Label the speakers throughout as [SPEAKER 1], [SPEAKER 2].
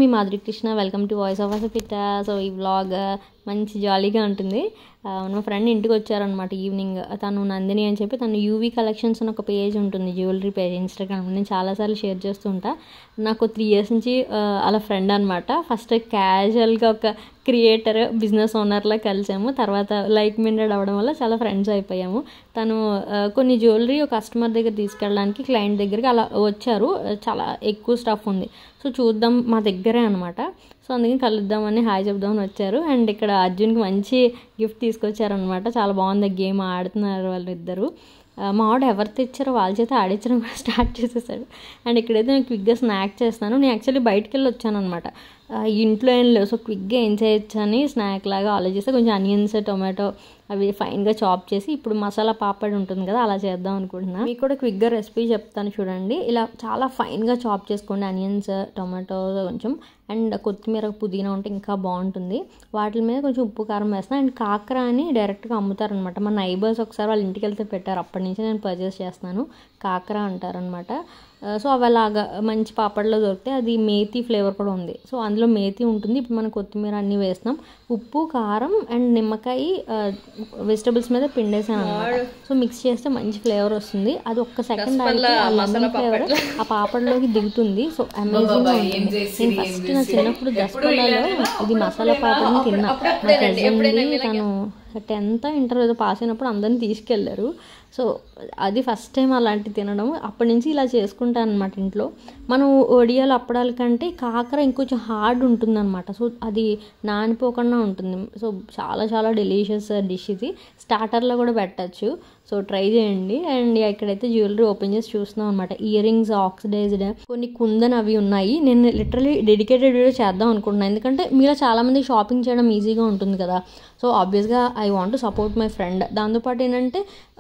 [SPEAKER 1] Me Madhuri Krishna welcome to voice of Pitta so ఈ vlog మంచి జాలీగా ఉంటుంది ఆ, మా ఫ్రెండ్ ఇంటికి వచ్చారనమాట ఈవినింగ్ తను నందిని అని చెప్పి తను యూవీ కలెక్షన్స్ అని ఒక పేజ్ ఉంటుంది జ్యువెలరీ పేజ్ ఇన్స్టాగ్రామ్ నేను చాలాసార్లు షేర్ చేస్తూ ఉంటా నాకు త్రీ ఇయర్స్ నుంచి ఆ, అలా ఫ్రెండ్ అనమాట ఫస్ట్ క్యాజువల్గా ఒక క్రియేటర్ బిజినెస్ ఓనర్లా కలిసాము తర్వాత లైక్ మిండెడ్ అవ్వడం వల్ల చాలా ఫ్రెండ్స్ అయిపోయాము తను ఆ, కొన్ని జ్యువెలరీ ఒక కస్టమర్ దగ్గర తీసుకెళ్ళడానికి క్లయింట్ దగ్గరికి అలా వచ్చారు చాలా ఎక్కువ స్టఫ్ ఉంది సో చూద్దాం మా దగ్గరే అనమాట సో అందుకని కలుద్దామని హాయ్ చెప్దామని వచ్చారు అండ్ ఇక్కడ అర్జున్కి మంచి గిఫ్ట్ తీసుకొచ్చారనమాట చాలా బాగుంది గేమ్ ఆడుతున్నారు వాళ్ళిద్దరు ఆ, మా వాడు ఎవరు తెచ్చారో వాళ్ళ చేత ఆడించడం కూడా స్టార్ట్ చేసేసాడు అండ్ ఇక్కడైతే నేను క్విక్గా స్నాక్ చేస్తాను నేను యాక్చువల్లీ బయటికి వెళ్ళి వచ్చాను అనమాట ఇంట్లో ఏం లేవు సో క్విక్గా ఏం చేయొచ్చు అని స్నాక్ లాగా ఆలోచిస్తే కొంచెం అనియన్స్ టొమాటో అవి ఫైన్గా చాప్ చేసి ఇప్పుడు మసాలా పాపడ్ ఉంటుంది కదా అలా చేద్దాం అనుకుంటున్నా మీకు కూడా క్విక్గా రెసిపీ చెప్తాను చూడండి ఇలా చాలా ఫైన్గా చాప్ చేసుకోండి అనియన్స్ టొమాటో కొంచెం అండ్ కొత్తిమీర పుదీనా ఉంటే ఇంకా బాగుంటుంది వాటి మీద కొంచెం ఉప్పు కారం వేస్తాను అండ్ కాకర అని డైరెక్ట్గా అమ్ముతారనమాట మా నైబర్స్ ఒకసారి వాళ్ళ ఇంటికి వెళ్తే పెట్టారు అప్పటి నుంచి నేను పర్చేస్ చేస్తున్నాను కాకర అంటారనమాట సో అవి అలాగా మంచి పాపడ్లో దొరికితే అది మేతి ఫ్లేవర్ కూడా ఉంది సో అందులో మేతి ఉంటుంది ఇప్పుడు మనం కొత్తిమీర అన్నీ వేస్తున్నాం ఉప్పు కారం అండ్ నిమ్మకాయ వెజిటబుల్స్ మీద పిండేసాను అనమాట సో మిక్స్ చేస్తే మంచి ఫ్లేవర్ వస్తుంది అది ఒక్క సెకండ్ ఆగితే ఆ లెమన్ ఫ్లేవర్ ఆ పాపడ్లోకి దిగుతుంది సో అమేజింగ్ ఉంటుంది నేను ఫస్ట్ నా చిన్నప్పుడు దసపల్లాలో ఇది మసాలా పాపడ్ని తిన్నా నా కజిన్ తను టెన్త్ ఇంటర్ ఏదో పాస్ అయినప్పుడు అందరిని తీసుకెళ్లారు సో అది ఫస్ట్ టైం అలాంటి తినడం అప్పటి నుంచి ఇలా చేసుకుంటాను అనమాట ఇంట్లో మనం ఒడియాలు అప్పడాల కంటే కాకర ఇంకొంచెం హార్డ్ ఉంటుందన్నమాట సో అది నానిపోకుండా ఉంటుంది సో చాలా చాలా డెలిషియస్ డిష్ ఇది స్టార్టర్లో కూడా పెట్టచ్చు సో ట్రై చేయండి అండ్ ఇక్కడైతే జ్యువెలరీ ఓపెన్ చేసి చూస్తున్నాం అనమాట ఇయర్ రింగ్స్ ఆక్సిడైజ్డ్ కొన్ని కుందన్ అవి ఉన్నాయి నేను లిటరలీ డెడికేటెడ్ వీడియో చేద్దాం అనుకుంటున్నాను ఎందుకంటే మీలో చాలామంది షాపింగ్ చేయడం ఈజీగా ఉంటుంది కదా సో ఆబ్వియస్గా I want to support my friend దాంతోపాటు ఏంటంటే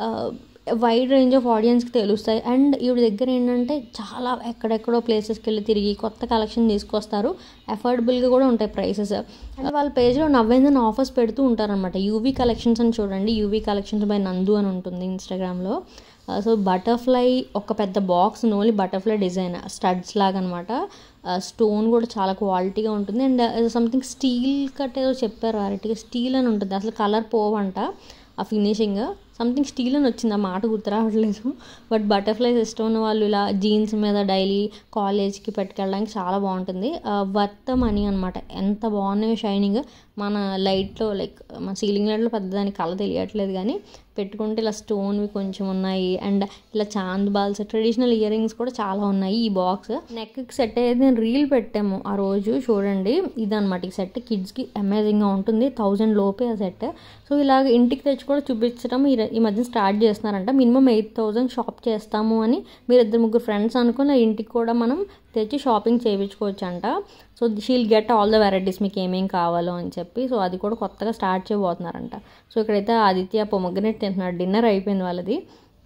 [SPEAKER 1] వైడ్ రేంజ్ ఆఫ్ ఆడియన్స్కి తెలుస్తాయి అండ్ ఈవిడ దగ్గర ఏంటంటే చాలా ఎక్కడెక్కడో ప్లేసెస్కి వెళ్ళి తిరిగి కొత్త కలెక్షన్ తీసుకొస్తారు అఫోర్డబుల్గా కూడా ఉంటాయి ప్రైసెస్ అండ్ వాళ్ళ పేజ్లో నవ్వేందని ఆఫర్స్ పెడుతూ ఉంటారనమాట యూవీ కలెక్షన్స్ అని చూడండి యూవీ కలెక్షన్స్ బై నందు అని ఉంటుంది ఇన్స్టాగ్రామ్లో సో బటర్ఫ్లై ఒక పెద్ద box only butterfly design studs లాగా అనమాట స్టోన్ కూడా చాలా క్వాలిటీగా ఉంటుంది అండ్ సంథింగ్ స్టీల్ కట్ ఏదో చెప్పారు అరటిగా స్టీల్ అని ఉంటుంది అసలు కలర్ పోవంట ఆ ఫినిషింగ్ సంథింగ్ స్టీల్ అని వచ్చింది ఆ మాట గుర్తు రావట్లేదు బట్ బటర్ఫ్లైస్ ఇష్టం ఉన్న వాళ్ళు ఇలా జీన్స్ మీద డైలీ కాలేజ్కి పెట్టుకెళ్ళడానికి చాలా బాగుంటుంది వర్త్ మనీ అనమాట ఎంత బాగున్నాయో షైనింగ్ మన లైట్లో లైక్ మన సీలింగ్ లైట్లో పెద్దదానికి కళ తెలియట్లేదు కానీ పెట్టుకుంటే ఇలా స్టోన్వి కొంచెం ఉన్నాయి అండ్ ఇలా chandbali traditional earrings కూడా చాలా ఉన్నాయి ఈ బాక్స్ నెక్కి సెట్ అయ్యేది నేను రీల్ పెట్టాము ఆ రోజు చూడండి ఇదనమాట ఈ సెట్ కిడ్స్కి అమేజింగ్గా ఉంటుంది థౌజండ్ లోపే ఆ సెట్ సో ఇలాగ ఇంటికి తెచ్చి కూడా చూపించడం ఈ ఈ మధ్య స్టార్ట్ చేస్తున్నారంట మినిమం ఎయిట్ థౌజండ్ షాప్ చేస్తాము అని మీరు ఇద్దరు ముగ్గురు ఫ్రెండ్స్ అనుకుని ఇంటికి కూడా మనం తెచ్చి షాపింగ్ చేయించుకోవచ్చు అంట so she'll get all the varieties మీకు ఏమేం కావాలో అని చెప్పి సో అది కూడా కొత్తగా స్టార్ట్ చేయబోతున్నారంట సో ఇక్కడైతే ఆదిత్య పొమ్మగ్గినట్టు తింటున్నాడు డిన్నర్ అయిపోయింది వాళ్ళది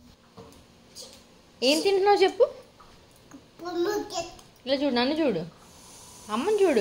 [SPEAKER 1] ఏం తింటున్నావు చెప్పు ఇలా చూడు నన్ను చూడు అమ్మని చూడు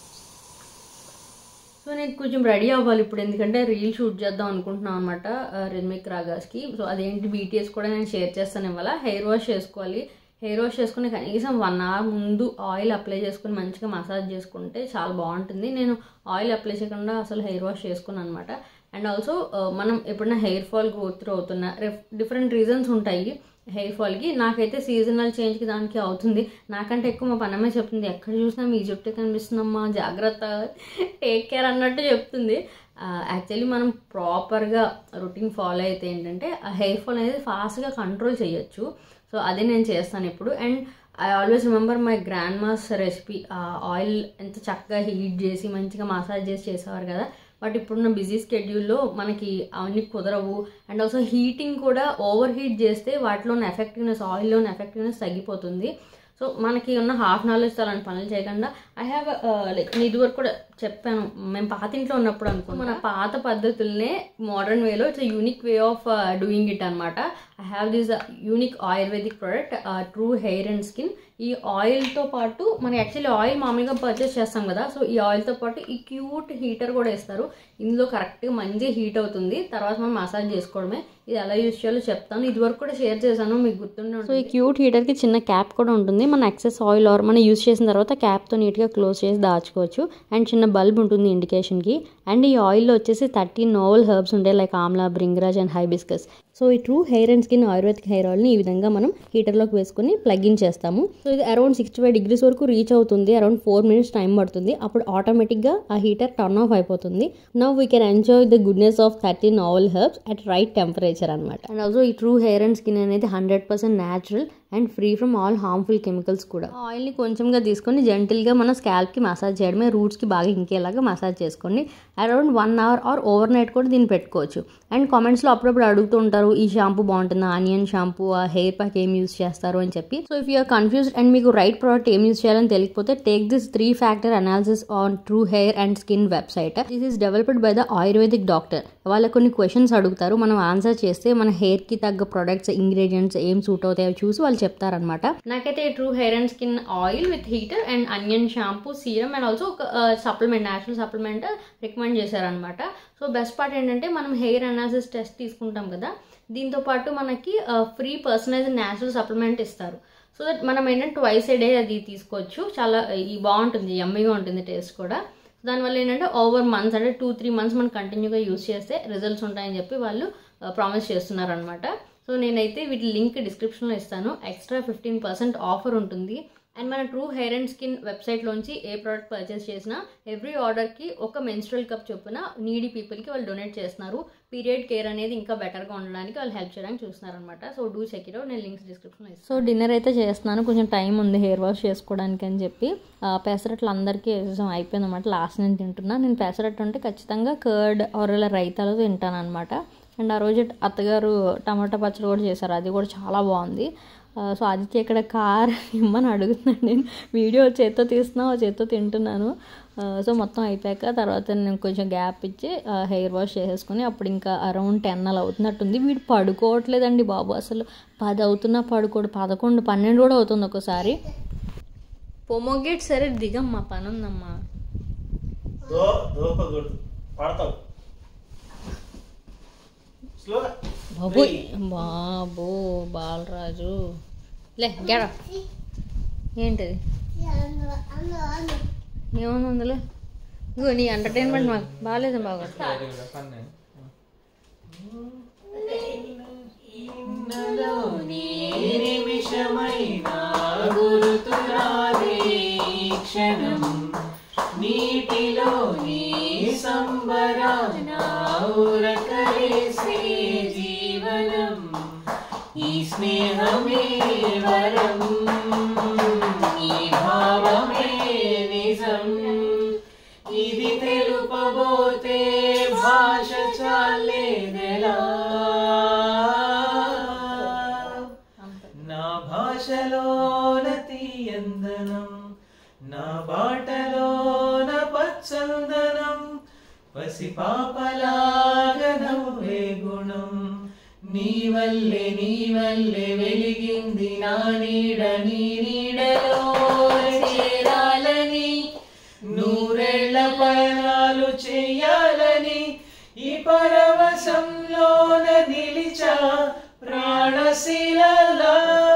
[SPEAKER 1] సో నేను కొంచెం రెడీ అవ్వాలి ఇప్పుడు ఎందుకంటే రీల్ షూట్ చేద్దాం అనుకుంటున్నాను అనమాట రిద్మిక్ రాగాస్కి సో అదేంటి బీటీఎస్ కూడా నేను షేర్ చేస్తాను ఇవాళ హెయిర్ వాష్ చేసుకోవాలి హెయిర్ వాష్ చేసుకుని కనీసం వన్ అవర్ ముందు ఆయిల్ అప్లై చేసుకుని మంచిగా మసాజ్ చేసుకుంటే చాలా బాగుంటుంది నేను ఆయిల్ అప్లై చేయకుండా అసలు హెయిర్ వాష్ చేసుకున్నాను అనమాట అండ్ ఆల్సో మనం ఎప్పుడైనా హెయిర్ ఫాల్ గ్రోత్ అవుతున్నా డిఫరెంట్ రీజన్స్ ఉంటాయి హెయిర్ ఫాల్కి నాకైతే సీజనల్ చేంజ్కి దానికి అవుతుంది నాకంటే ఎక్కువ మా పనమ్మే చెప్తుంది ఎక్కడ చూసినా మీ జుట్టు కనిపిస్తుందమ్మా జాగ్రత్త టేక్ కేర్ అన్నట్టు చెప్తుంది యాక్చువల్లీ మనం ప్రాపర్గా రొటీన్ ఫాలో అయితే ఏంటంటే ఆ హెయిర్ ఫాల్ అనేది ఫాస్ట్గా కంట్రోల్ చేయొచ్చు సో అదే నేను చేస్తాను ఇప్పుడు and I always remember my grandma's recipe oil ఎంత చక్కగా హీట్ చేసి మంచిగా మసాజ్ చేసి చేసేవారు కదా బట్ ఇప్పుడున్న బిజీ స్కెడ్యూల్లో మనకి అవన్నీ కుదరవు అండ్ ఆల్సో హీటింగ్ కూడా ఓవర్ హీట్ చేస్తే వాటిలోని ఎఫెక్టివ్నెస్ ఆయిల్లోని ఎఫెక్టివ్నెస్ తగ్గిపోతుంది సో మనకి ఉన్న హాఫ్ నాలెడ్జ్ అలాంటి పనులు చేయకుండా ఐ హ్యావ్ లైక్ నేను ఇదివరకు కూడా చెప్పాను మేము పాత ఇంట్లో ఉన్నప్పుడు అనుకో మన పాత పద్ధతులనే మోడర్న్ వేలో it's unique way of doing it అనమాట I have this unique Ayurvedic product true hair and skin ఈ ఆయిల్తో పాటు మనం యాక్చువల్లీ ఆయిల్ మామూలుగా పర్చేస్ చేస్తాం కదా సో ఈ ఆయిల్తో పాటు ఈ క్యూట్ హీటర్ కూడా ఇస్తారు ఇందులో కరెక్ట్గా మంచిగా హీట్ అవుతుంది తర్వాత మనం మసాజ్ చేసుకోవడమే ఇది ఎలా యూజ్ చేయాలో చెప్తాను ఇదివరకు కూడా షేర్ చేశాను మీకు గుర్తుండే సో ఈ క్యూట్ హీటర్కి చిన్న క్యాప్ కూడా ఉంటుంది మన ఎక్సెస్ ఆయిల్ ఆర్ మనం యూజ్ చేసిన తర్వాత క్యాప్తో నీట్గా నీట్గా క్లోజ్ చేసి దాచుకోవచ్చు అండ్ చిన్న బల్బ్ ఉంటుంది ఇండికేషన్కి అండ్ ఈ ఆయిల్లో వచ్చేసి థర్టీ నోవల్ హెర్బ్స్ ఉంటాయి like amla bhringraj and hibiscus so ఈ true hair and skin Ayurvedic hair ఆయిల్ని ఈ విధంగా మనం హీటర్లోకి వేసుకుని ప్లగ్ ఇన్ చేస్తాము సో ఇది అరౌండ్ సిక్స్టీ ఫైవ్ డిగ్రీస్ వరకు రీచ్ అవుతుంది అరౌండ్ ఫోర్ మినిట్స్ టైం పడుతుంది అప్పుడు ఆటోమేటిక్గా ఆ హీటర్ టర్న్ ఆఫ్ అయిపోతుంది now we can enjoy the goodness of thirty novel herbs at right temperature అనమాట అండ్ ఆల్సో ఈ ట్రూ హెయిర్ అండ్ స్కిన్ అనేది hundred percent natural and free from all harmful chemicals కూడా ఆయిల్ని కొంచెంగా తీసుకొని జెంటిల్గా మన స్కాల్ప్కి massage చేయడమే రూట్స్కి బాగా ఇంకేలాగా మసాజ్ చేసుకోండి around one hour or overnight కూడా దీన్ని పెట్టుకోవచ్చు అండ్ కామెంట్స్లో అప్పుడప్పుడు అడుగుతూ ఉంటారు ఈ షాంపూ బాగుంటుందా ఆనియన్ షాంపూ ఆ హెయిర్ ప్యాక్ ఏం యూస్ చేస్తారు అని చెప్పి so if you're confused and మీకు రైట్ ప్రోడక్ట్ ఏం యూస్ చేయాలని తెలియకపోతే take this three factor analysis on true hair and skin website this is developed by the Ayurvedic doctor వాళ్ళ కొన్ని క్వశ్చన్స్ అడుగుతారు మనం ఆన్సర్ చేస్తే మన హెయిర్కి తగ్గ ప్రొడక్ట్స్ ఇంగ్రీడియంట్స్ ఏం సూట్ అవుతాయో చూసి వాళ్ళు చెప్తారనమాట నాకైతే true hair and skin oil with heater and onion shampoo serum and also ఒక సప్లిమెంట్ న్యాచురల్ సప్లిమెంట్ రికమెండ్ చేశారనమాట సో బెస్ట్ పార్ట్ ఏంటంటే మనం హెయిర్ అనాలిసిస్ టెస్ట్ తీసుకుంటాం కదా దీంతో పాటు మనకి ఫ్రీ పర్సనైజ్ న్యాచురల్ సప్లిమెంట్ ఇస్తారు సో దట్ మనం ఏంటంటే ట్వైస్ ఏ డే అది తీసుకోవచ్చు చాలా ఈ బాగుంటుంది యమ్మీగా ఉంటుంది టేస్ట్ కూడా దానివల్ల ఏంటంటే ఓవర్ మంత్స్ అంటే టూ త్రీ మంత్స్ మనం కంటిన్యూగా యూస్ చేస్తే రిజల్ట్స్ ఉంటాయని చెప్పి వాళ్ళు ప్రామిస్ చేస్తున్నారు అనమాట సో నేనైతే వీటి లింక్ డిస్క్రిప్షన్లో ఇస్తాను ఎక్స్ట్రా ఫిఫ్టీన్ పర్సెంట్ ఆఫర్ ఉంటుంది అండ్ మన ట్రూ హెయిర్ అండ్ స్కిన్ వెబ్సైట్లోంచి ఏ ప్రోడక్ట్ పర్చేస్ చేసినా ఎవ్రీ ఆర్డర్కి ఒక మెన్స్ట్రల్ కప్ చొప్పున నీడీ పీపుల్కి వాళ్ళు డొనేట్ చేస్తున్నారు పీరియడ్ కేర్ అనేది ఇంకా బెటర్గా ఉండడానికి వాళ్ళు హెల్ప్ చేయడానికి చూస్తున్నారు అనమాట సో డూ చెక్ ఇట్ నేను లింక్స్ డిస్క్రిప్షన్లో ఇస్తాను సో డిన్నర్ అయితే చేస్తున్నాను కొంచెం టైం ఉంది హెయిర్ వాష్ చేసుకోవడానికి అని చెప్పి పెసరట్లు అందరికీ వేసేసాం అయిపోయింది అనమాట లాస్ట్ నేను తింటున్నా నేను పెసరట్టు అంటే ఖచ్చితంగా కర్డ్ ఆర్ ఇలా రైతాలో తింటాను అనమాట అండ్ ఆ రోజు అత్తగారు టమాటా పచ్చడి కూడా చేశారు అది కూడా చాలా బాగుంది సో ఆదిత్య ఇక్కడ కార్ ఇమ్మని అడుగుతున్నాను నేను వీడియో చేత్తో తీస్తున్నా చేత్తో తింటున్నాను సో మొత్తం అయిపోయాక తర్వాత నేను కొంచెం గ్యాప్ ఇచ్చి హెయిర్ వాష్ చేసేసుకొని అప్పుడు ఇంకా అరౌండ్ టెన్ అలా అవుతున్నట్టుంది వీడు పడుకోవట్లేదండి బాబు అసలు పది అవుతున్నా పడుకోడు పదకొండు పన్నెండు కూడా అవుతుంది ఒకసారి పొమోగేట్ సరే దిగమ్మా పని ఉందమ్మా
[SPEAKER 2] దో దోపకూడదు పడతావు స్లోగా
[SPEAKER 1] బాబు బాబు బాలరాజు లే గెడ ఏంటిది ఏముంది అందులో ఇగో నీ ఎంటర్టైన్మెంట్ మాకు బాగాలేదు బాగా
[SPEAKER 2] క్షణం నీటిలో నీ సంబరాన ఉరకలేసే జీవనం ఈ స్నేహమే వరం ఈ భావమే నిజం ఇది తెలుపబోతే భాష చాలేదెలా నా భాషలోన తీయందనం నా బాటలోన పచ్చందనం పసిపాపలాగ నవ్వే గుణం నీ వల్లే నీ వల్లే వెలిగింది నా నీడ నీ నీడలో చేరాలని నూరేళ్ల పయనాలు చెయ్యాలని ఈ పరవశంలోన నిలిచా ప్రాణశీలలా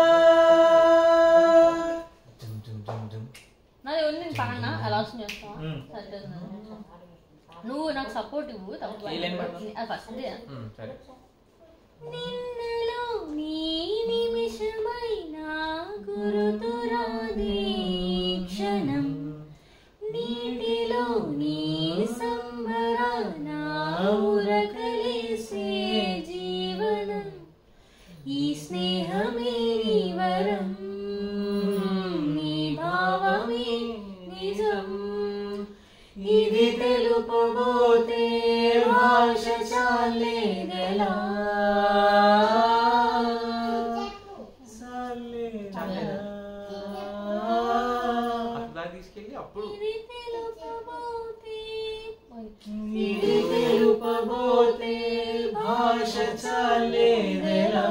[SPEAKER 1] నాది ఉంది నేను పాడినా అలా వస్తుంది చేస్తావా
[SPEAKER 2] మ్మ్.
[SPEAKER 1] సరిపోతుంది. నువ్వు నాకు సపోర్ట్ ఇవ్వు తప్పు
[SPEAKER 2] ఈ లైన్ పాడు.
[SPEAKER 1] అది ఫస్ట్
[SPEAKER 2] సరే
[SPEAKER 1] నిన్నలో నీ నిమిషమైన గురుతురాదే క్షణం నీటిలో నీ సంబరాన ఉరకలేసే జీవనం ఈ స్నేహమే నీ వరం నీ భావమే నిజం ఇది తెలుపబోతే భాష చాలేదెలా
[SPEAKER 2] అట్లా తీసుకెళ్ళి అప్పుడు
[SPEAKER 1] ఇది తెలుపబోతే
[SPEAKER 2] ఇది తెలుపబోతే భాష చాలేదెలా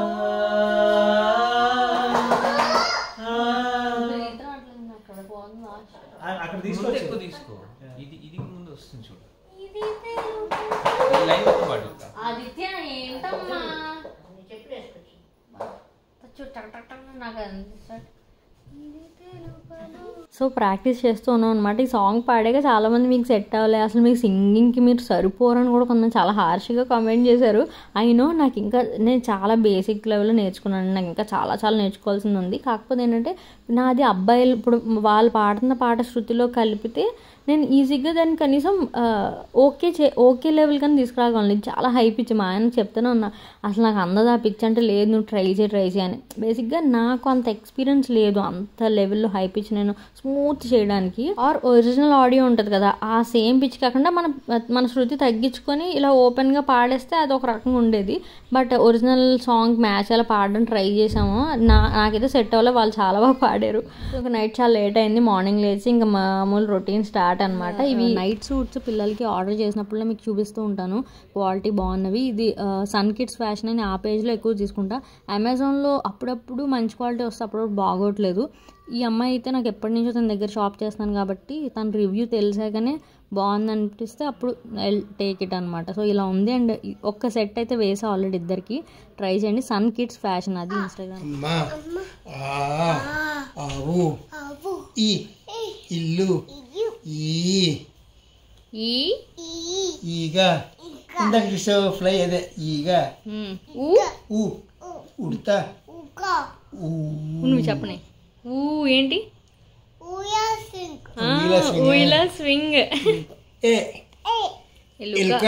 [SPEAKER 1] ఇతర అట్లా అక్కడ బాగుంది లాస్ట్
[SPEAKER 2] అక్కడ
[SPEAKER 3] ముందు
[SPEAKER 2] తీసుకోవచ్చు
[SPEAKER 3] ఎక్కువ తీసుకో ఇది ఇది ముందు వస్తుంది చూడు
[SPEAKER 1] ఇది తెలుపబోతే
[SPEAKER 3] ఈ లైన్ మొత్తం పాడు
[SPEAKER 1] ఆదిత్య ఏంటమ్మా చూడు టక్ టక్ టక్ నాకు అనిపిస్తాడు సో ప్రాక్టీస్ చేస్తూ ఉన్నాం అనమాట ఈ సాంగ్ పాడాక చాలామంది మీకు సెట్ అవ్వలే అసలు మీకు సింగింగ్కి మీరు సరిపోరని కూడా కొంతమంది చాలా హార్ష్గా కామెంట్ చేశారు అయినో నాకు ఇంకా నేను చాలా బేసిక్ లెవెల్లో నేర్చుకున్నాను నాకు ఇంకా చాలా చాలా నేర్చుకోవాల్సింది ఉంది కాకపోతే ఏంటంటే నాది అబ్బాయిలు ఇప్పుడు వాళ్ళు పాడుతున్న పాట శృతిలో కలిపితే నేను ఈజీగా దాన్ని కనీసం ఆ, ఓకే చే ఓకే లెవెల్ కానీ తీసుకురాగలను ఇది చాలా హై పిచ్ మా ఆయన చెప్తూనే ఉన్నా అసలు నాకు అందదు ఆ పిచ్ అంటే లేదు నువ్వు ట్రై చేయి ట్రై చేయి అని బేసిక్గా నాకు అంత ఎక్స్పీరియన్స్ లేదు అంత లెవెల్లో హై పిచ్ నేను స్మూత్ చేయడానికి ఆర్ ఒరిజినల్ ఆడియో ఉంటుంది కదా ఆ సేమ్ పిచ్ కాకుండా మన మన శృతి తగ్గించుకొని ఇలా ఓపెన్గా పాడేస్తే అది ఒక రకంగా ఉండేది బట్ ఒరిజినల్ సాంగ్ మ్యాచ్ అలా పాడడం ట్రై చేసాము నా నాకైతే సెట్ అవ్వలే వాళ్ళు చాలా బాగా పాడారు ఒక నైట్ చాలా లేట్ అయింది మార్నింగ్ లేచి ఇంకా మామూలు రొటీన్ స్టార్ట్ అనమాట ఇవి నైట్ సూట్స్ పిల్లలకి ఆర్డర్ చేసినప్పుడు మీకు చూపిస్తూ ఉంటాను క్వాలిటీ బాగున్నవి ఇది సన్ కిడ్స్ ఫ్యాషన్ అని ఆ పేజ్లో ఎక్కువ తీసుకుంటా అమెజాన్లో అప్పుడప్పుడు మంచి క్వాలిటీ వస్తే అప్పుడప్పుడు బాగోట్లేదు ఈ అమ్మాయి అయితే నాకు ఎప్పటి నుంచో తన దగ్గర షాప్ చేస్తాను కాబట్టి తన రివ్యూ తెలిసాకనే బాగుంది అనిపిస్తే అప్పుడు టేక్ ఇట్ అనమాట సో ఇలా ఉంది అండ్ ఒక్క సెట్ అయితే వేసా ఆల్రెడీ ఇద్దరికి ట్రై చేయండి సన్ కిడ్స్ ఫ్యాషన్ అది ఇన్స్టాగ్రామ్
[SPEAKER 4] అమ్మా ఆ ఆవు ఈ ఇల్లు ఈ
[SPEAKER 1] ఈ
[SPEAKER 4] ఈగ ఇందాక చూసే ఫ్లై అదే ఈగ
[SPEAKER 1] ఉమ్, ఊ
[SPEAKER 4] ఊ ఉడతా ఊ
[SPEAKER 1] నువ్వు చెప్పని ఊ ఏంటి ఆ,
[SPEAKER 4] ఊయల swing.
[SPEAKER 1] ఊయల స్వింగ్
[SPEAKER 4] ఏ
[SPEAKER 1] ఎలుక
[SPEAKER 4] ఎలుక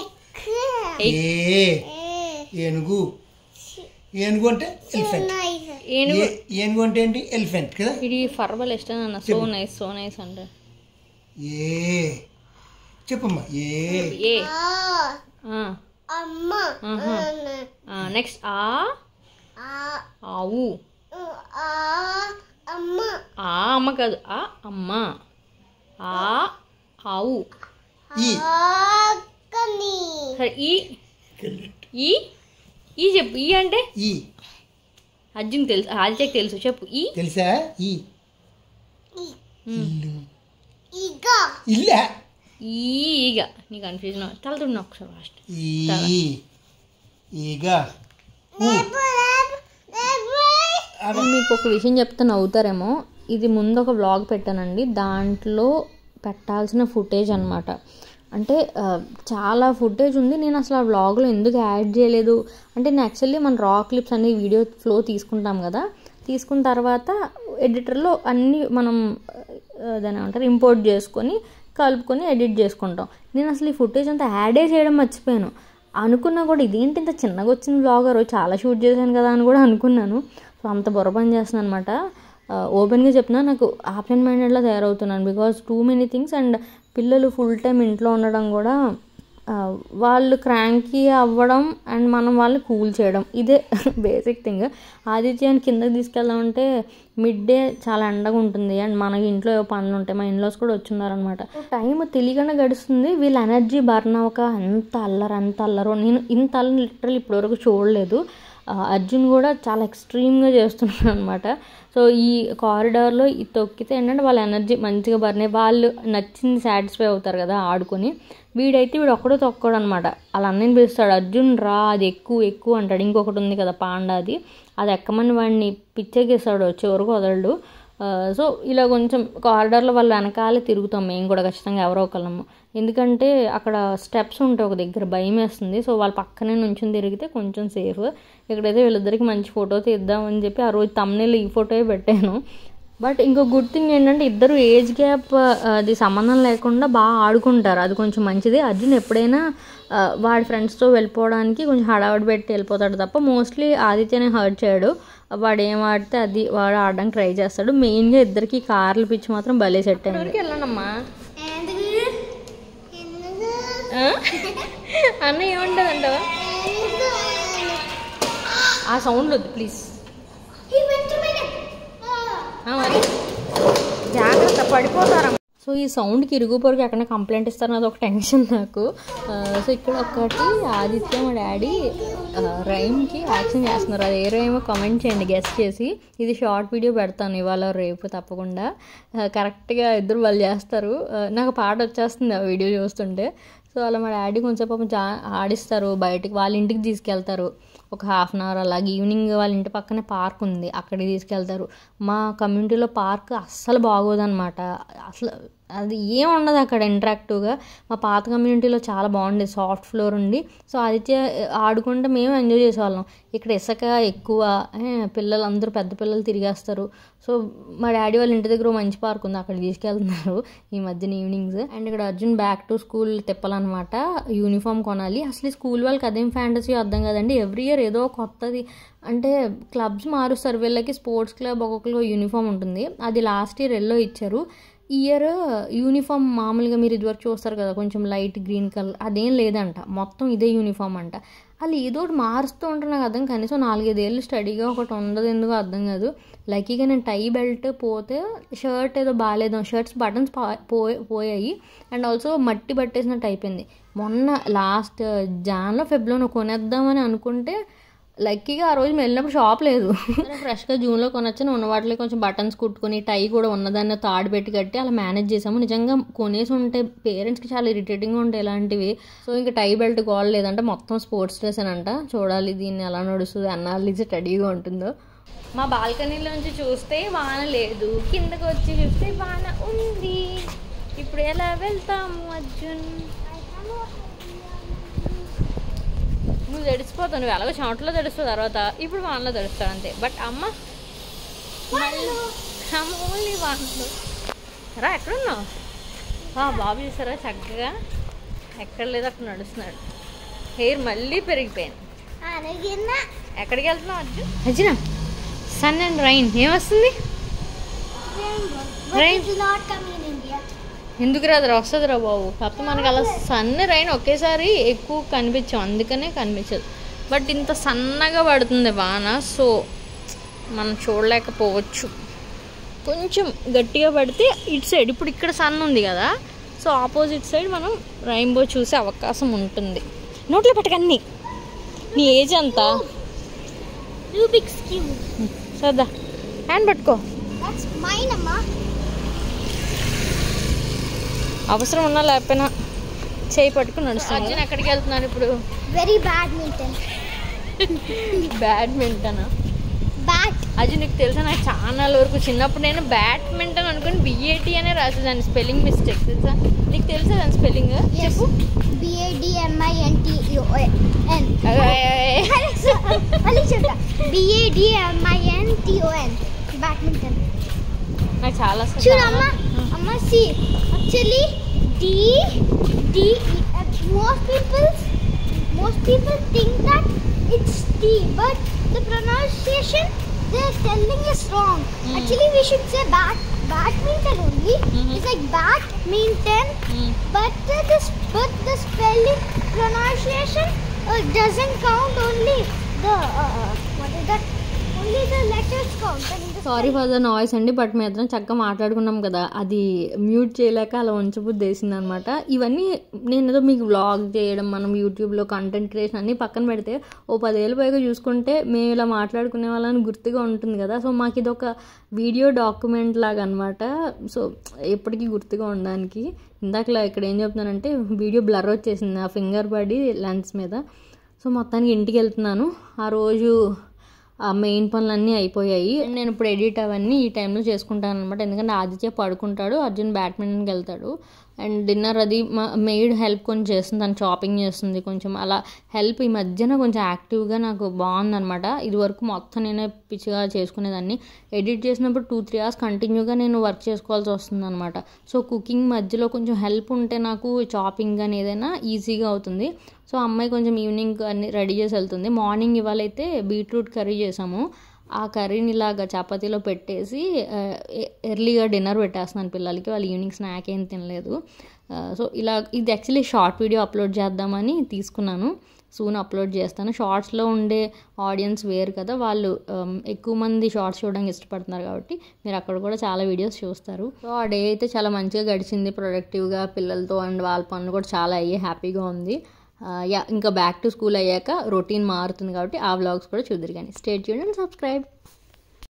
[SPEAKER 4] ఏ ఏనుగు ఏనుగు అంటే ఎలిఫెంట్
[SPEAKER 1] ఏనుగు
[SPEAKER 4] ఏనుగు అంటే ఏంటి ఎలిఫెంట్ కదా
[SPEAKER 1] ఇది ఫర్బల్ ఇష్టం అన్న సో నైస్ సో నైస్ అంటే
[SPEAKER 4] ఏ చెప్పమ్మా ఏ
[SPEAKER 1] ఏ నెక్స్ట్ ఆ ఆవు ఆ అమ్మ కాదు ఆ అమ్మ ఆ ఆవు
[SPEAKER 4] ఈ
[SPEAKER 1] సరే ఈ ఈ ఈ చెప్పు ఈ అంటే
[SPEAKER 4] ఈ
[SPEAKER 1] అర్జున్ తెలుసు ఆదిత్యకి తెలుసు చెప్పు ఈ
[SPEAKER 4] తెలుసా ఈ ఇల్లు ఇల్లా
[SPEAKER 1] ఈగ నీ కన్ఫ్యూజన్ తలతున్నా ఒకసారి ఫస్ట్
[SPEAKER 4] ఈ ఈగ ఊ అవ-
[SPEAKER 1] మీకు ఒక విషయం చెప్తే నవ్వుతారేమో ఇది ముందు ఒక వ్లాగ్ పెట్టానండి దాంట్లో పెట్టాల్సిన ఫుటేజ్ అనమాట అంటే ఆ, చాలా ఫుటేజ్ ఉంది నేను అసలు ఆ వ్లాగ్లో ఎందుకు యాడ్ చేయలేదు అంటే నేను యాక్చువల్లీ మన రా క్లిప్స్ అన్ని వీడియో ఫ్లో తీసుకుంటాం కదా తీసుకున్న తర్వాత ఎడిటర్లో అన్నీ మనం ఆ, దాని ఏమంటారు ఇంపోర్ట్ చేసుకొని కలుపుకొని ఎడిట్ చేసుకుంటాం నేను అసలు ఈ ఫుటేజ్ అంతా యాడే చేయడం మర్చిపోయాను అనుకున్నా కూడా ఇదేంటి ఇంత చిన్నగా వచ్చిన బ్లాగర్ చాలా షూట్ చేశాను కదా అని కూడా అనుకున్నాను సో అంత బుర్ర పని చేస్తున్నాను అనమాట ఓపెన్గా చెప్పినా నాకు ఆప్షన్ మైండెడ్లో తయారవుతున్నాను because too many things and పిల్లలు ఫుల్ టైం ఇంట్లో ఉండడం కూడా ఆ, వాళ్ళు క్రాంకీ అవ్వడం అండ్ మనం వాళ్ళని కూల్ చేయడం ఇదే బేసిక్ థింగ్ ఆదిత్యాన్ని కిందకి తీసుకెళ్దామంటే మిడ్ డే చాలా ఎండగా ఉంటుంది అండ్ మనకి ఇంట్లో ఏవో పనులు ఉంటాయి మా ఇన్లాస్ కూడా వచ్చున్నారనమాట టైం తెలియకుండా గడుస్తుంది వీళ్ళ ఎనర్జీ బర్న్ అవ్వక ఎంత అల్లరు ఎంత అల్లరో నేను ఇంత అల్లరి లిటరల్ ఇప్పటివరకు చూడలేదు ఆ, అర్జున్ కూడా చాలా ఎక్స్ట్రీమ్గా చేస్తున్నాడు అనమాట సో ఈ కారిడార్లో ఈ తొక్కితే ఏంటంటే వాళ్ళ ఎనర్జీ మంచిగా బర్న్ అయ్యి వాళ్ళు నచ్చింది సాటిస్ఫై అవుతారు కదా ఆడుకొని వీడైతే వీడు ఒక్కడో తొక్కడు అనమాట అలా అన్నని పిలుస్తాడు అర్జున్ రా అది ఎక్కువ ఎక్కువ అంటాడు ఇంకొకటి ఉంది కదా పాండా అది అది ఎక్కమని వాడిని పిచ్చెక్కిస్తాడు చివరికి వదలడు ఆ, సో ఇలా కొంచెం కారిడార్లో వాళ్ళ వెనకాలే తిరుగుతాం మేము కూడా ఖచ్చితంగా ఎవరో ఒకళ్ళము ఎందుకంటే అక్కడ స్టెప్స్ ఉంటాయి ఒక దగ్గర భయం వేస్తుంది సో వాళ్ళ పక్కనే నుంచుని తిరిగితే కొంచెం సేఫ్ ఇక్కడైతే వీళ్ళిద్దరికి మంచి ఫోటో తీద్దామని చెప్పి ఆ రోజు తమ్నేలు ఈ ఫోటోయే పెట్టాను బట్ ఇంకో గుడ్ థింగ్ ఏంటంటే ఇద్దరు ఏజ్ గ్యాప్ అది సంబంధం లేకుండా బాగా ఆడుకుంటారు అది కొంచెం మంచిది అర్జున్ ఎప్పుడైనా ఆ, వాడి ఫ్రెండ్స్తో వెళ్ళిపోవడానికి కొంచెం హడావిడి పెట్టి వెళ్ళిపోతాడు తప్ప మోస్ట్లీ ఆదిత్యనే హర్ట్ చేయడు వాడు ఏం ఆడితే అది వాడు ఆడడానికి ట్రై చేస్తాడు మెయిన్గా ఇద్దరికి కార్లు పిచ్చి మాత్రం భలే సెట్ అయింది వెళ్ళానమ్మా అన్న ఏమంటుంది అంటావా ఆ సౌండ్ వద్దు ప్లీజ్ జాగ్రత్త పడిపోతారా సో ఈ సౌండ్కి ఇరుగు పొరుగు ఎక్కడ కంప్లైంట్ ఇస్తారో అది ఒక టెన్షన్ నాకు ఆ, సో ఇక్కడ ఒకటి ఆదిత్య మా డాడీ రైమ్కి యాక్షన్ చేస్తున్నారు అది ఏ రైమ్ కామెంట్ చేయండి గెస్ట్ చేసి ఇది షార్ట్ వీడియో పెడతాను ఇవాళ రేపు తప్పకుండా ఆ, కరెక్ట్గా ఇద్దరు వాళ్ళు చేస్తారు ఆ, నాకు పాట వచ్చేస్తుంది ఆ వీడియో చూస్తుంటే సో అలా మా డాడీ కొంచెం పాపం జా ఆడిస్తారు బయటికి వాళ్ళ ఇంటికి తీసుకెళ్తారు ఒక హాఫ్ అన్ అవర్ అలాగే ఈవినింగ్ వాళ్ళ ఇంటి పక్కనే పార్క్ ఉంది అక్కడికి తీసుకెళ్తారు మా కమ్యూనిటీలో పార్క్ అస్సలు బాగోదన్నమాట అసలు అది ఏం ఉండదు అక్కడ ఇంటరాక్టివ్గా మా పాత కమ్యూనిటీలో చాలా బాగుండేది సాఫ్ట్ ఫ్లోర్ ఉండి సో అది చే- ఆడుకుంటే మేము ఎంజాయ్ చేసేవాళ్ళం ఇక్కడ ఇసుక ఎక్కువ ఏ, పిల్లలందరూ పెద్ద పిల్లలు తిరిగేస్తారు సో మా డాడీ వాళ్ళ ఇంటి దగ్గర ఓ మంచి పార్క్ ఉంది అక్కడ తీసుకెళ్తున్నారు ఈ మధ్యన ఈవినింగ్స్ అండ్ ఇక్కడ అర్జున్ బ్యాక్ టు స్కూల్ తిప్పాలన్నమాట యూనిఫామ్ కొనాలి అసలు ఈ స్కూల్ వాళ్ళకి అదేం ఫ్యాంటసీ అర్థం కదండి ఎవ్రీ ఇయర్ ఏదో కొత్తది అంటే క్లబ్స్ మారుస్తారు వీళ్ళకి స్పోర్ట్స్ క్లబ్ ఒక్కొక్కరికి యూనిఫామ్ ఉంటుంది అది లాస్ట్ ఇయర్ ఎల్లో ఇచ్చారు ఈ ఇయర్ యూనిఫామ్ మామూలుగా మీరు ఇదివరకు చూస్తారు కదా కొంచెం లైట్ గ్రీన్ కలర్ అదేం లేదంట మొత్తం ఇదే యూనిఫామ్ అంట వాళ్ళు ఏదో ఒకటి మారుస్తూ ఉంటారు నాకు అర్థం కనీసం నాలుగైదేళ్ళు స్టడీగా ఒకటి ఉండదు ఎందుకో అర్థం కాదు లక్కీగా నేను టై బెల్ట్ పోతే షర్ట్ ఏదో బాగాలేదు షర్ట్స్ బటన్స్ పోయి పోయాయి అండ్ ఆల్సో మట్టి పట్టేసినట్టు అయిపోయింది మొన్న లాస్ట్ జాన్లో ఫెబ్లో కొనేద్దామని అనుకుంటే లక్కీగా ఆ రోజు మేము వెళ్ళినప్పుడు షాప్ లేదు ఫ్రెష్గా జూన్లో కొనొచ్చి ఉన్న వాటిలో కొంచెం బటన్స్ కుట్టుకొని టై కూడా ఉన్నదాన్ని తాడు పెట్టి కట్టి అలా మేనేజ్ చేసాము నిజంగా కొనేసి ఉంటే పేరెంట్స్కి చాలా ఇరిటేటింగ్గా ఉంటాయి ఇలాంటివి సో ఇంకా టై బెల్ట్ గోల్ లేదంటే మొత్తం స్పోర్ట్స్ డ్రెస్ అని అంట చూడాలి దీన్ని ఎలా నడుస్తుంది అనాలిసి రెడీగా ఉంటుందో మా బాల్కనీలోంచి చూస్తే వాన లేదు కిందకు వచ్చి చూస్తే వాన ఉంది ఇప్పుడు ఎలా వెళ్తాము అర్జున్ నువ్వు తడిసిపోతావు నువ్వు ఎలాగో చెమటలో తడుస్తావు తర్వాత ఇప్పుడు వానలో తడుస్తావు అంతే బట్ అమ్మ మళ్ళీ అమ్మ ఓన్లీ వానలో రా ఎక్కడున్నావు ఆ, బాబు చూసారా చక్కగా ఎక్కడ లేదు అక్కడ నడుస్తున్నాడు హెయిర్ మళ్ళీ పెరిగిపోయింది ఎక్కడికి వెళ్తున్నావు Arjun Arjuna sun and rain ఏమొస్తుంది Rain.
[SPEAKER 5] not coming in India.
[SPEAKER 1] ఎందుకు రాదురా వస్తుందిరా బాబు కాకపోతే మనకి అలా సన్ రైన్ ఒకేసారి ఎక్కువ కనిపించాం అందుకనే కనిపించదు బట్ ఇంత సన్నగా పడుతుంది వాన సో మనం చూడలేకపోవచ్చు కొంచెం గట్టిగా పడితే ఇటు సైడ్ ఇప్పుడు ఇక్కడ సన్ ఉంది కదా సో ఆపోజిట్ సైడ్ మనం రైన్బో చూసే అవకాశం ఉంటుంది నోట్లో పెట్టకన్నీ నీ ఏజ్ ఎంత
[SPEAKER 5] Rubik's Cube.
[SPEAKER 1] సరదా హ్యాండ్ పట్టుకో
[SPEAKER 5] That's mine, Amma.
[SPEAKER 1] అవసరం ఉన్నా లేకపోయినా చేయి పట్టుకుని నడుస్తాను అర్జున్ ఎక్కడికి వెళ్తున్నారు ఇప్పుడు
[SPEAKER 5] Very badminton.
[SPEAKER 1] Badminton
[SPEAKER 5] Bat.
[SPEAKER 1] అది నీకు తెలుసా నాకు చాలా వరకు చిన్నప్పుడు నేను బ్యాడ్మింటన్ అనుకుని బిఏటి అనే రాసేదాన్ని స్పెల్లింగ్ మిస్టేక్ తెలుసా నీకు తెలుసా దాని స్పెల్లింగ్
[SPEAKER 5] Yes.
[SPEAKER 1] చెప్పు
[SPEAKER 5] B A D M I N T O N. మళ్ళీ చెప్తా B A D M I N T O N. Badminton.
[SPEAKER 1] నాకు చాలా అసలు
[SPEAKER 5] చూడు
[SPEAKER 1] చాలా-
[SPEAKER 5] అమ్మ అమ్మ C actually D D most people most people think that it's T but the pronunciation they are telling is wrong actually we should say bat badminton only it's like badminton
[SPEAKER 1] Mm.
[SPEAKER 5] but uh, this but the spelling pronunciation uh, doesn't count only the uh, what is that only the letters count and the
[SPEAKER 1] sorry for the noise అండి but మేము ఇద్దరం చక్కగా మాట్లాడుకున్నాం కదా అది mute చేయలేక అలా ఉంచబుద్ధి వేసింది అనమాట ఇవన్నీ నేను ఏదో మీకు వ్లాగ్ చేయడం మనం యూట్యూబ్లో కంటెంట్ క్రియేషన్ అన్నీ పక్కన పెడితే ఓ పదేళ్ళు పైగా చూసుకుంటే మేము ఇలా మాట్లాడుకునే వాళ్ళని గుర్తుగా ఉంటుంది కదా సో మాకు ఇది ఒక వీడియో డాక్యుమెంట్ లాగా అనమాట సో ఎప్పటికీ గుర్తుగా ఉండడానికి ఇందాకలా ఇక్కడ ఏం చెప్తున్నానంటే వీడియో బ్లర్ వచ్చేసింది ఆ ఫింగర్ పడి లెన్స్ మీద సో మొత్తానికి ఇంటికి వెళ్తున్నాను ఆ రోజు ఆ మెయిన్ పనులన్నీ అయిపోయాయి And నేను ఇప్పుడు ఎడిట్ అవన్నీ ఈ టైంలో చేసుకుంటాను అనమాట ఎందుకంటే ఆదిత్య పడుకుంటాడు అర్జున్ బ్యాడ్మింటన్కి వెళ్తాడు అండ్ డిన్నర్ అది మా మెయిడ్ హెల్ప్ కొంచెం చేస్తుంది తను షాపింగ్ చేస్తుంది కొంచెం అలా హెల్ప్ ఈ మధ్యన కొంచెం యాక్టివ్గా నాకు బాగుందనమాట ఇది వరకు మొత్తం నేనే పిచ్చిగా చేసుకునేదాన్ని ఎడిట్ చేసినప్పుడు టూ త్రీ అవర్స్ కంటిన్యూగా నేను వర్క్ చేసుకోవాల్సి వస్తుంది అనమాట సో కుకింగ్ మధ్యలో కొంచెం హెల్ప్ ఉంటే నాకు చాపింగ్ కానీ ఏదైనా ఈజీగా అవుతుంది సో అమ్మాయి కొంచెం ఈవినింగ్ అన్ని రెడీ చేసి వెళ్తుంది మార్నింగ్ ఇవాళ అయితే బీట్రూట్ కర్రీ చేసాము ఆ కర్రీని ఇలాగా చపాతీలో పెట్టేసి ఆ, ఎ- ఎర్లీగా డిన్నర్ పెట్టేస్తున్నాను పిల్లలకి వాళ్ళు ఈవినింగ్ స్నాక్ ఏం తినలేదు ఆ, సో ఇలా ఇది యాక్చువల్లీ షార్ట్ వీడియో అప్లోడ్ చేద్దామని తీసుకున్నాను సూన్ అప్లోడ్ చేస్తాను షార్ట్స్లో ఉండే ఆడియన్స్ వేరు కదా వాళ్ళు ఆమ్, ఎక్కువ మంది షార్ట్స్ చూడడానికి ఇష్టపడుతున్నారు కాబట్టి మీరు అక్కడ కూడా చాలా వీడియోస్ చూస్తారు సో ఆ డే అయితే చాలా మంచిగా గడిచింది ప్రొడక్టివ్గా పిల్లలతో అండ్ వాళ్ళ పనులు కూడా చాలా అయ్యి హ్యాపీగా ఉంది ఆ, యా ఇంకా బ్యాక్ టు స్కూల్ అయ్యాక రొటీన్ మారుతుంది కాబట్టి ఆ వ్లాగ్స్ కూడా చూద్దరు కానీ స్టేట్ చూడండి సబ్స్క్రైబ్